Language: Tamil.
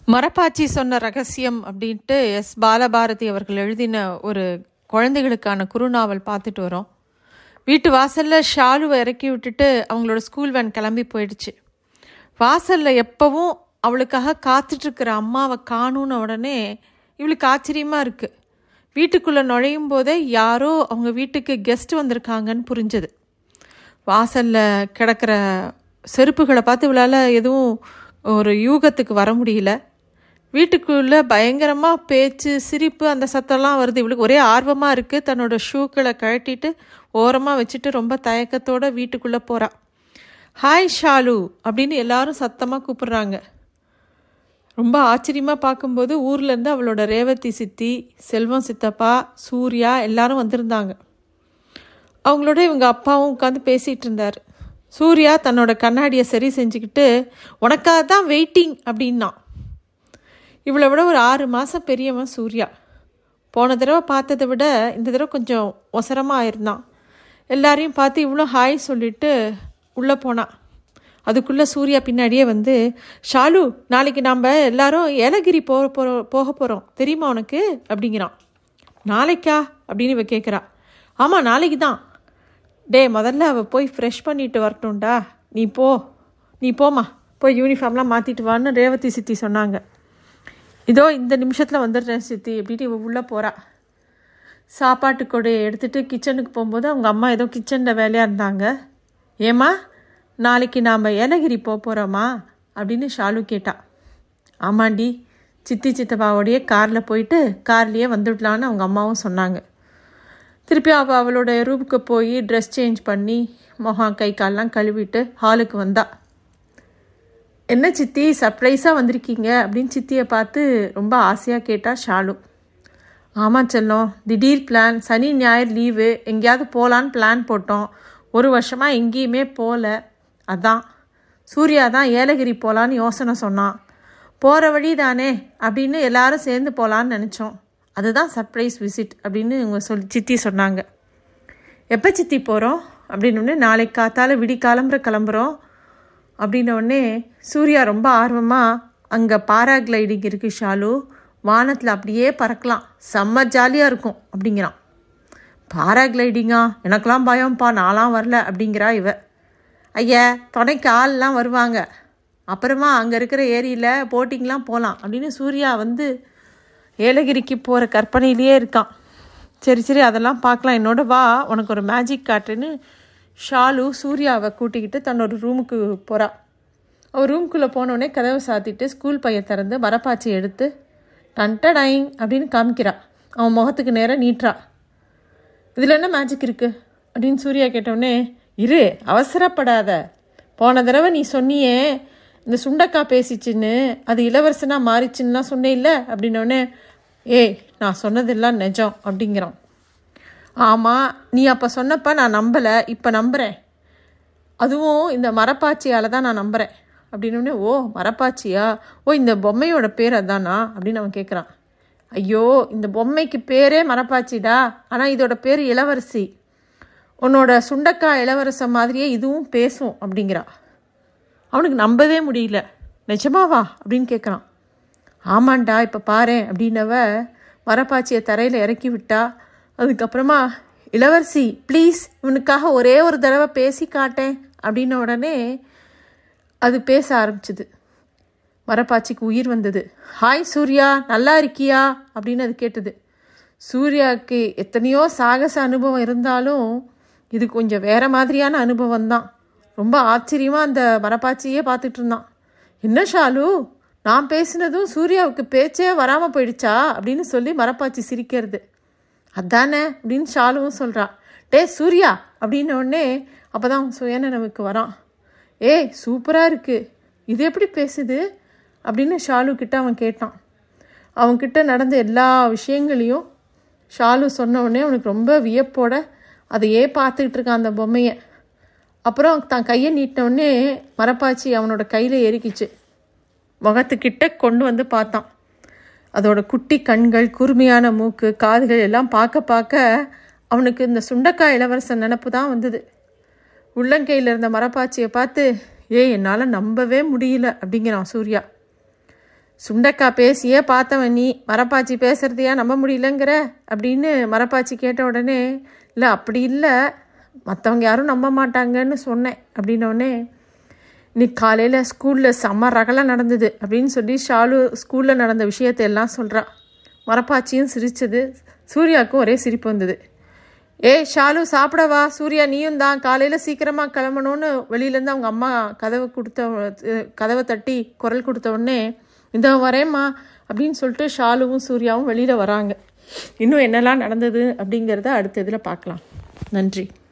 மரப்பாச்சி சொன்ன ரகசியம் அப்படின்ட்டு எஸ் பாலபாரதி அவர்கள் எழுதின ஒரு குழந்தைகளுக்கான குறுநாவல் பார்த்துட்டு வரோம் வீட்டு வாசல்ல ஷாலுவை இறக்கி விட்டுட்டு அவங்களோட ஸ்கூல் வேன் கிளம்பி போயிடுச்சு வாசல்ல எப்பவும் அவளுக்காக காத்துட்டு இருக்கிற அம்மாவை காணும்னு உடனே இவளுக்கு ஆச்சரியமா இருக்கு வீட்டுக்குள்ள நுழையும் போதே யாரோ அவங்க வீட்டுக்கு கெஸ்ட் வந்திருக்காங்கன்னு புரிஞ்சது வாசல்ல கிடக்கிற செருப்புகளை பார்த்து இவளால் எதுவும் ஒரு யூகத்துக்கு வர முடியல வீட்டுக்குள்ள பயங்கரமா பேச்சு சிரிப்பு அந்த சத்தம்லாம் வருது இவளுக்கு ஒரே ஆர்வமா இருக்கு தன்னோட ஷூக்களை கழட்டிட்டு ஓரமா வச்சுட்டு ரொம்ப தயக்கத்தோட வீட்டுக்குள்ள போறா ஹாய் ஷாலு அப்படின்னு எல்லாரும் சத்தமா கூப்பிடுறாங்க ரொம்ப ஆச்சரியமாக பார்க்கும்போது ஊர்லேருந்து அவளோட ரேவதி சித்தி செல்வம் சித்தப்பா சூர்யா எல்லாரும் வந்திருந்தாங்க அவங்களோட இவங்க அப்பாவும் உட்காந்து பேசிகிட்டு இருந்தார் சூர்யா தன்னோட கண்ணாடியை சரி செஞ்சுக்கிட்டு உனக்காக தான் வெயிட்டிங் அப்படின்னா இவளை விட ஒரு ஆறு மாதம் பெரியவன் சூர்யா போன தடவை பார்த்ததை விட இந்த தடவை கொஞ்சம் ஒசரமாக ஆயிருந்தான் எல்லாரையும் பார்த்து இவ்வளோ ஹாய் சொல்லிட்டு உள்ளே போனான் அதுக்குள்ளே சூர்யா பின்னாடியே வந்து ஷாலு நாளைக்கு நாம் எல்லாரும் ஏலகிரி போக போகிறோம் போக போகிறோம் தெரியுமா உனக்கு அப்படிங்கிறான் நாளைக்கா அப்படின்னு இவ கேட்குறா ஆமாம் நாளைக்கு தான் டே முதல்ல அவள் போய் ஃப்ரெஷ் பண்ணிட்டு வரட்டும்டா நீ போ நீ போம்மா போய் யூனிஃபார்ம்லாம் மாற்றிட்டு வான்னு ரேவதி சித்தி சொன்னாங்க இதோ இந்த நிமிஷத்தில் வந்துடுறேன் சித்தி அப்படின்னு இவ உள்ளே போகிறா சாப்பாட்டு கொடையை எடுத்துகிட்டு கிச்சனுக்கு போகும்போது அவங்க அம்மா ஏதோ கிச்சனில் வேலையாக இருந்தாங்க ஏம்மா நாளைக்கு நாம் ஏலகிரி போக போகிறோமா அப்படின்னு ஷாலு கேட்டா ஆமாண்டி சித்தி சித்தப்பாவோடையே காரில் போயிட்டு கார்லேயே வந்துடலான்னு அவங்க அம்மாவும் சொன்னாங்க திருப்பி அவள் அவளோட ரூமுக்கு போய் ட்ரெஸ் சேஞ்ச் பண்ணி முகம் கை கால்லாம் கழுவிட்டு ஹாலுக்கு வந்தா என்ன சித்தி சர்ப்ரைஸாக வந்திருக்கீங்க அப்படின்னு சித்தியை பார்த்து ரொம்ப ஆசையாக கேட்டா ஷாலு ஆமாம் செல்லம் திடீர் பிளான் சனி ஞாயிறு லீவு எங்கேயாவது போகலான்னு பிளான் போட்டோம் ஒரு வருஷமாக எங்கேயுமே போகல அதான் சூர்யா தான் ஏலகிரி போகலான்னு யோசனை சொன்னான் போகிற வழி தானே அப்படின்னு எல்லாரும் சேர்ந்து போகலான்னு நினச்சோம் அதுதான் சர்ப்ரைஸ் விசிட் அப்படின்னு இவங்க சொல் சித்தி சொன்னாங்க எப்போ சித்தி போகிறோம் அப்படின்னு நாளைக்கு காத்தால விடி கிளம்புற கிளம்புறோம் அப்படின்ன உடனே சூர்யா ரொம்ப ஆர்வமாக அங்கே பாராகிளைடிங் இருக்குது ஷாலு வானத்தில் அப்படியே பறக்கலாம் செம்ம ஜாலியாக இருக்கும் அப்படிங்கிறான் பாராகிளைடிங்கா எனக்கெல்லாம் பயம்ப்பா நான்லாம் வரல அப்படிங்கிறா இவ ஐயா துணைக்கு ஆள்லாம் வருவாங்க அப்புறமா அங்கே இருக்கிற ஏரியில் போட்டிங்லாம் போகலாம் அப்படின்னு சூர்யா வந்து ஏலகிரிக்கு போகிற கற்பனையிலேயே இருக்கான் சரி சரி அதெல்லாம் பார்க்கலாம் என்னோட வா உனக்கு ஒரு மேஜிக் காட்டுன்னு ஷாலு சூர்யாவை கூட்டிக்கிட்டு தன்னோட ரூமுக்கு போகிறா அவள் ரூம்குள்ளே போனோடனே கதவை சாத்திட்டு ஸ்கூல் பைய திறந்து மரப்பாச்சி எடுத்து டன்டடைங் அப்படின்னு காமிக்கிறா அவன் முகத்துக்கு நேராக நீட்டுறா இதில் என்ன மேஜிக் இருக்குது அப்படின்னு சூர்யா கேட்டவுடனே இரு அவசரப்படாத போன தடவை நீ சொன்னியே இந்த சுண்டக்காய் பேசிச்சுன்னு அது இளவரசனாக மாறிச்சுன்னுலாம் சொன்னேல்ல அப்படின்னோடனே ஏய் நான் சொன்னதெல்லாம் நிஜம் அப்படிங்கிறான் ஆமாம் நீ அப்போ சொன்னப்ப நான் நம்பலை இப்போ நம்புகிறேன் அதுவும் இந்த மரப்பாச்சியால் தான் நான் நம்புகிறேன் அப்படின்னோடனே ஓ மரப்பாச்சியா ஓ இந்த பொம்மையோட பேர் அதானா அப்படின்னு அவன் கேட்குறான் ஐயோ இந்த பொம்மைக்கு பேரே மரப்பாச்சிடா ஆனால் இதோட பேர் இளவரசி உன்னோட சுண்டக்காய் இளவரசன் மாதிரியே இதுவும் பேசும் அப்படிங்கிறா அவனுக்கு நம்பவே முடியல நிஜமாவா அப்படின்னு கேட்குறான் ஆமாண்டா இப்போ பாரு அப்படின்னவ மரப்பாச்சியை தரையில் இறக்கி விட்டா அதுக்கப்புறமா இளவரசி ப்ளீஸ் இவனுக்காக ஒரே ஒரு தடவை பேசி காட்டேன் அப்படின்ன உடனே அது பேச ஆரம்பிச்சுது மரப்பாச்சிக்கு உயிர் வந்தது ஹாய் சூர்யா நல்லா இருக்கியா அப்படின்னு அது கேட்டது சூர்யாவுக்கு எத்தனையோ சாகச அனுபவம் இருந்தாலும் இது கொஞ்சம் வேற மாதிரியான அனுபவம் தான் ரொம்ப ஆச்சரியமாக அந்த மரப்பாச்சியே பார்த்துட்டு இருந்தான் என்ன ஷாலு நான் பேசினதும் சூர்யாவுக்கு பேச்சே வராமல் போயிடுச்சா அப்படின்னு சொல்லி மரப்பாச்சி சிரிக்கிறது அதானே அப்படின்னு ஷாலுவும் சொல்கிறா டே சூர்யா அப்படின்ன உடனே அப்போ தான் சுயநனவுக்கு வரான் ஏய் சூப்பராக இருக்குது இது எப்படி பேசுது அப்படின்னு ஷாலு கிட்ட அவன் கேட்டான் அவன்கிட்ட நடந்த எல்லா விஷயங்களையும் ஷாலு சொன்ன உடனே அவனுக்கு ரொம்ப வியப்போட அதையே பார்த்துக்கிட்டு இருக்கான் அந்த பொம்மையை அப்புறம் தான் கையை நீட்டினவுடனே மரப்பாச்சி அவனோட கையில் எரிக்கிச்சு முகத்துக்கிட்ட கொண்டு வந்து பார்த்தான் அதோட குட்டி கண்கள் கூர்மையான மூக்கு காதுகள் எல்லாம் பார்க்க பார்க்க அவனுக்கு இந்த சுண்டக்காய் இளவரசன் நினப்பு தான் வந்தது உள்ளங்கையில் இருந்த மரப்பாச்சியை பார்த்து ஏய் என்னால் நம்பவே முடியல அப்படிங்கிறான் சூர்யா சுண்டக்காய் பேசியே பார்த்தவன் நீ மரப்பாச்சி பேசுறதையா நம்ப முடியலங்கிற அப்படின்னு மரப்பாச்சி கேட்ட உடனே இல்லை அப்படி இல்லை மற்றவங்க யாரும் நம்ப மாட்டாங்கன்னு சொன்னேன் அப்படின்னோடனே இன்னைக்கு காலையில் ஸ்கூலில் செம்ம ரகலாம் நடந்தது அப்படின்னு சொல்லி ஷாலு ஸ்கூலில் நடந்த விஷயத்தை எல்லாம் சொல்கிறா மரப்பாச்சியும் சிரிச்சது சூர்யாவுக்கும் ஒரே சிரிப்பு வந்தது ஏய் ஷாலு சாப்பிடவா சூர்யா நீயும் தான் காலையில் சீக்கிரமாக கிளம்பணும்னு வெளியிலேருந்து அவங்க அம்மா கதவை கொடுத்த அஹ், கதவை தட்டி குரல் கொடுத்த உடனே இந்த வரேம்மா அப்படின்னு சொல்லிட்டு ஷாலுவும் சூர்யாவும் வெளியில் வராங்க இன்னும் என்னெல்லாம் நடந்தது அப்படிங்கிறத அடுத்த இதில் பார்க்கலாம் நன்றி